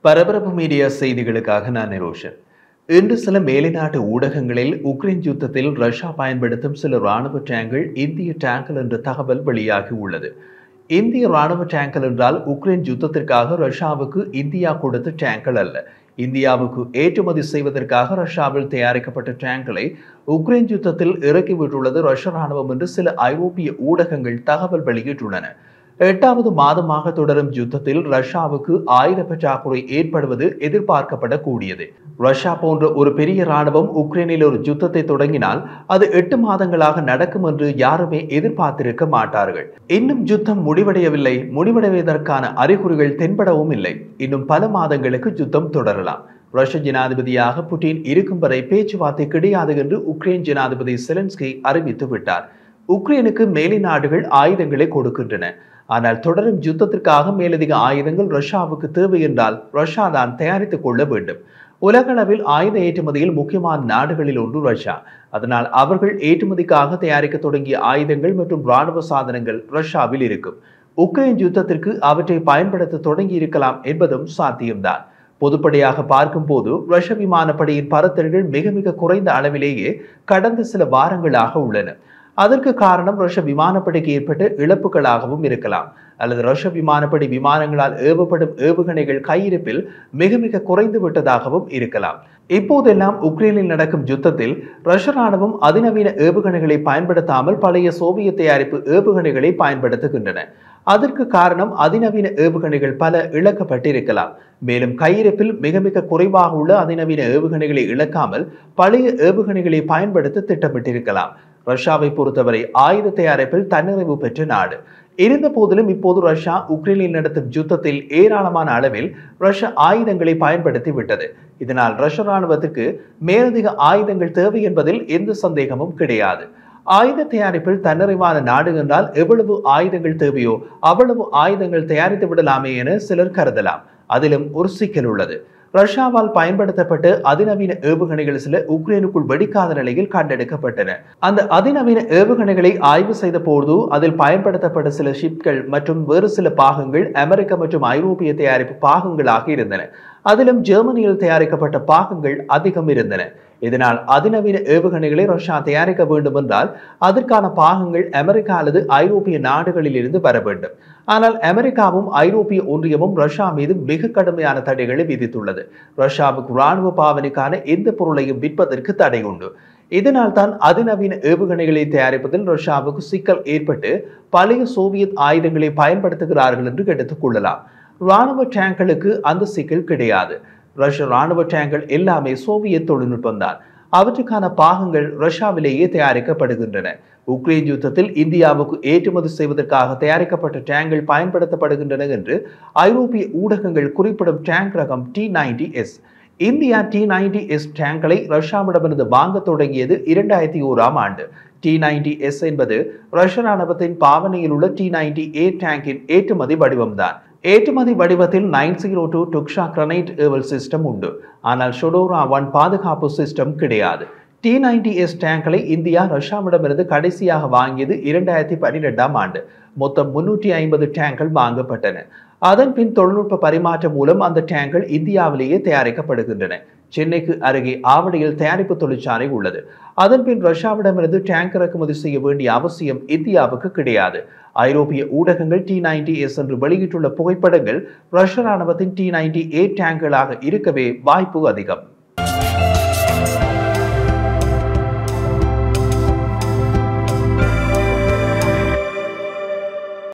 பரபரப்பு மீடியா செய்திகளுக்காக நான் நிரோஷன் இன்று சில மேலைநாட்டு ஊடகங்களில் உக்ரைன் யுத்தத்தில் ரஷ்யா பயன்படுத்தும் சில ராணுவ டேங்கள் இந்திய டேங்கல் என்ற தகவல் வெளியாகி உள்ளது இந்திய ராணுவ டேங்கல் என்றால் உக்ரைன் யுத்தத்திற்காக ரஷ்யாவுக்கு இந்தியா கொடுத்த டேங்கல் அல்ல இந்தியாவுக்கு ஏற்றுமதி செய்வதற்காக ரஷ்யாவில் தயாரிக்கப்பட்ட டேங்களை உக்ரைன் யுத்தத்தில் இறக்கிவிட்டுள்ளது ரஷ்ய ராணுவம் என்று சில ஐரோப்பிய ஊடகங்கள் தகவல் வெளியிட்டுள்ளன எட்டாவது மாதமாக தொடரும் யுத்தத்தில் ரஷ்யாவுக்கு ஆயுத பற்றாக்குறை ஏற்படுவது எதிர்பார்க்கப்படக்கூடியது ரஷ்யா போன்ற ஒரு பெரிய ராணுவம் உக்ரைனில் ஒரு யுத்தத்தை தொடங்கினால் அது எட்டு மாதங்களாக நடக்கும் என்று யாருமே எதிர்பார்த்திருக்க மாட்டார்கள் இன்னும் யுத்தம் முடிவடையவில்லை முடிவடைவதற்கான அறிகுறிகள் தென்படவும் இல்லை இன்னும் பல மாதங்களுக்கு யுத்தம் தொடரலாம் ரஷ்ய ஜனாதிபதியாக புட்டின் இருக்கும் வரை பேச்சுவார்த்தை கிடையாது என்று உக்ரைன் ஜனாதிபதி செலன்ஸ்கி அறிவித்து விட்டார் உக்ரைனுக்கு மேலை நாடுகள் ஆயுதங்களை கொடுக்கின்றன ஆனால் தொடரும் யுத்தத்திற்காக மேலதிக ஆயுதங்கள் ரஷ்யாவுக்கு தேவை என்றால் ரஷ்யா தான் தயாரித்துக் கொள்ள வேண்டும் உலகளவில் ஆயுத ஏற்றுமதியில் முக்கியமான நாடுகளில் ஒன்று ரஷ்யா அதனால் அவர்கள் ஏற்றுமதிக்காக தயாரிக்க தொடங்கிய ஆயுதங்கள் மற்றும் இராணுவ சாதனங்கள் ரஷ்யாவில் இருக்கும் உக்ரைன் யுத்தத்திற்கு அவற்றை பயன்படுத்த தொடங்கி இருக்கலாம் என்பதும் சாத்தியம்தான் பொதுப்படையாக பார்க்கும்போது ரஷ்ய விமானப்படையின் பறத்தல்கள் மிக மிக குறைந்த அளவிலேயே கடந்த சில வாரங்களாக உள்ளன அதற்கு காரணம் ரஷ்ய விமானப்படைக்கு ஏற்பட்ட இழப்புகளாகவும் இருக்கலாம் அல்லது ரஷ்ய விமானப்படை விமானங்களால் ஏவப்படும் ஏவுகணைகள் கையிருப்பில் மிக மிக குறைந்து விட்டதாகவும் இருக்கலாம் இப்போதெல்லாம் உக்ரைனில் நடக்கும் யுத்தத்தில் ரஷ்ய ராணுவம் அதிநவீன ஏவுகணைகளை பயன்படுத்தாமல் பழைய சோவியத் தயாரிப்பு ஏவுகணைகளை பயன்படுத்துகின்றன அதற்கு காரணம் அதிநவீன ஏவுகணைகள் பல இழக்கப்பட்டிருக்கலாம் மேலும் கையிருப்பில் மிக மிக குறைவாக உள்ள அதிநவீன ஏவுகணைகளை இழக்காமல் பழைய ஏவுகணைகளை பயன்படுத்த திட்டமிட்டிருக்கலாம் ரஷ்யாவை பொறுத்தவரை ஆயுத தயாரிப்பில் தன்னிறைவு பெற்ற நாடு இருந்த போதிலும் இப்போது ரஷ்யா உக்ரைனில் நடத்தும் யுத்தத்தில் ஏராளமான அளவில் ரஷ்ய ஆயுதங்களை பயன்படுத்தி விட்டது இதனால் ரஷ்ய ராணுவத்துக்கு மேலதிக ஆயுதங்கள் தேவை என்பதில் எந்த சந்தேகமும் கிடையாது ஆயுத தயாரிப்பில் தன்னிறைவான நாடு என்றால் எவ்வளவு ஆயுதங்கள் தேவையோ அவ்வளவு ஆயுதங்கள் தயாரித்து விடலாமே என சிலர் கருதலாம் அதிலும் ஒரு சிக்கல் உள்ளது ரஷ்யாவால் பயன்படுத்தப்பட்ட அதிநவீன ஏவுகணைகள் சில உக்ரைனுக்குள் வெடிக்காத நிலையில் கண்டெடுக்கப்பட்டன அந்த அதிநவீன ஏவுகணைகளை ஆய்வு செய்த போது அதில் பயன்படுத்தப்பட்ட சில ஷிப்கள் மற்றும் வேறு சில பாகங்கள் அமெரிக்க மற்றும் ஐரோப்பிய தயாரிப்பு பாகங்களாக இருந்தன அதிலும் ஜெர்மனியில் தயாரிக்கப்பட்ட பாகங்கள் அதிகம் இருந்தன இதனால் அதிநவீன ஏவுகணைகளை ரஷ்யா தயாரிக்க வேண்டும் என்றால் அதற்கான பாகங்கள் அமெரிக்கா அல்லது ஐரோப்பிய நாடுகளில் இருந்து வர வேண்டும் ஆனால் அமெரிக்காவும் ஐரோப்பிய ஒன்றியமும் ரஷ்யா மீது மிக கடுமையான தடைகளை விதித்துள்ளது ரஷ்யாவுக்கு இராணுவ பாவனைக்கான எந்த பொருளையும் விற்பதற்கு தடை உண்டு இதனால் தான் அதிநவீன ஏவுகணைகளை தயாரிப்பதில் ரஷ்யாவுக்கு சிக்கல் ஏற்பட்டு பழைய சோவியத் ஆயுதங்களை பயன்படுத்துகிறார்கள் என்று எடுத்துக் கொள்ளலாம் இராணுவ டேங்களுக்கு அந்த சிக்கல் கிடையாது ரஷ்ய இராணுவ டேங்கள் எல்லாமே சோவியத் தொழில்நுட்பம் தான் அவற்றுக்கான பாகங்கள் ரஷ்யாவிலேயே தயாரிக்கப்படுகின்றன உக்ரைன் யுத்தத்தில் இந்தியாவுக்கு ஏற்றுமதி செய்வதற்காக தயாரிக்கப்பட்ட டேங்கள் பயன்படுத்தப்படுகின்றன என்று ஐரோப்பிய ஊடகங்கள் குறிப்பிடும் டேங்க் ரகம் T ninety S India T ninety S டேங்களை ரஷ்யாவிடமிருந்து வாங்க தொடங்கியது இரண்டாயிரத்தி ஓராம் ஆண்டு டி நைன்டி எஸ் என்பது ரஷ்ய ராணுவத்தின் பாவனையில் உள்ள டி நைன்டி ஏ டேங்கின் ஏற்றுமதி வடிவம்தான் ஏற்றுமதி வடிவத்தில் nine zero two Tucha grenade ஏவல் சிஸ்டம் உண்டு ஆனால் ஷொடோரா ஒன் பாதுகாப்பு சிஸ்டம் கிடையாது டி நைன்டி எஸ் டேங்களை இந்தியா ரஷ்யாவிடமிருந்து கடைசியாக வாங்கியது இரண்டாயிரத்தி பன்னிரெண்டாம் ஆண்டு மொத்தம் முன்னூற்றி ஐம்பது டேங்கள் வாங்கப்பட்டன அதன் பின் தொழில்நுட்ப பரிமாற்றம் மூலம் அந்த டேங்கள் இந்தியாவிலேயே தயாரிக்கப்படுகின்றன சென்னைக்கு அருகே ஆவடியில் தயாரிப்பு தொழிற்சாலை உள்ளது அதன் பின் ரஷ்யாவிடமிருந்து டேங்க் இறக்குமதி செய்ய வேண்டிய அவசியம் இந்தியாவுக்கு கிடையாது ஐரோப்பிய ஊடகங்கள் டி நைன்டி எஸ் என்று வெளியிட்டுள்ள புகைப்படங்கள் ரஷ்ய ராணுவத்தின் டி நைன்டி ஏ டேங்களாக இருக்கவே வாய்ப்பு அதிகம்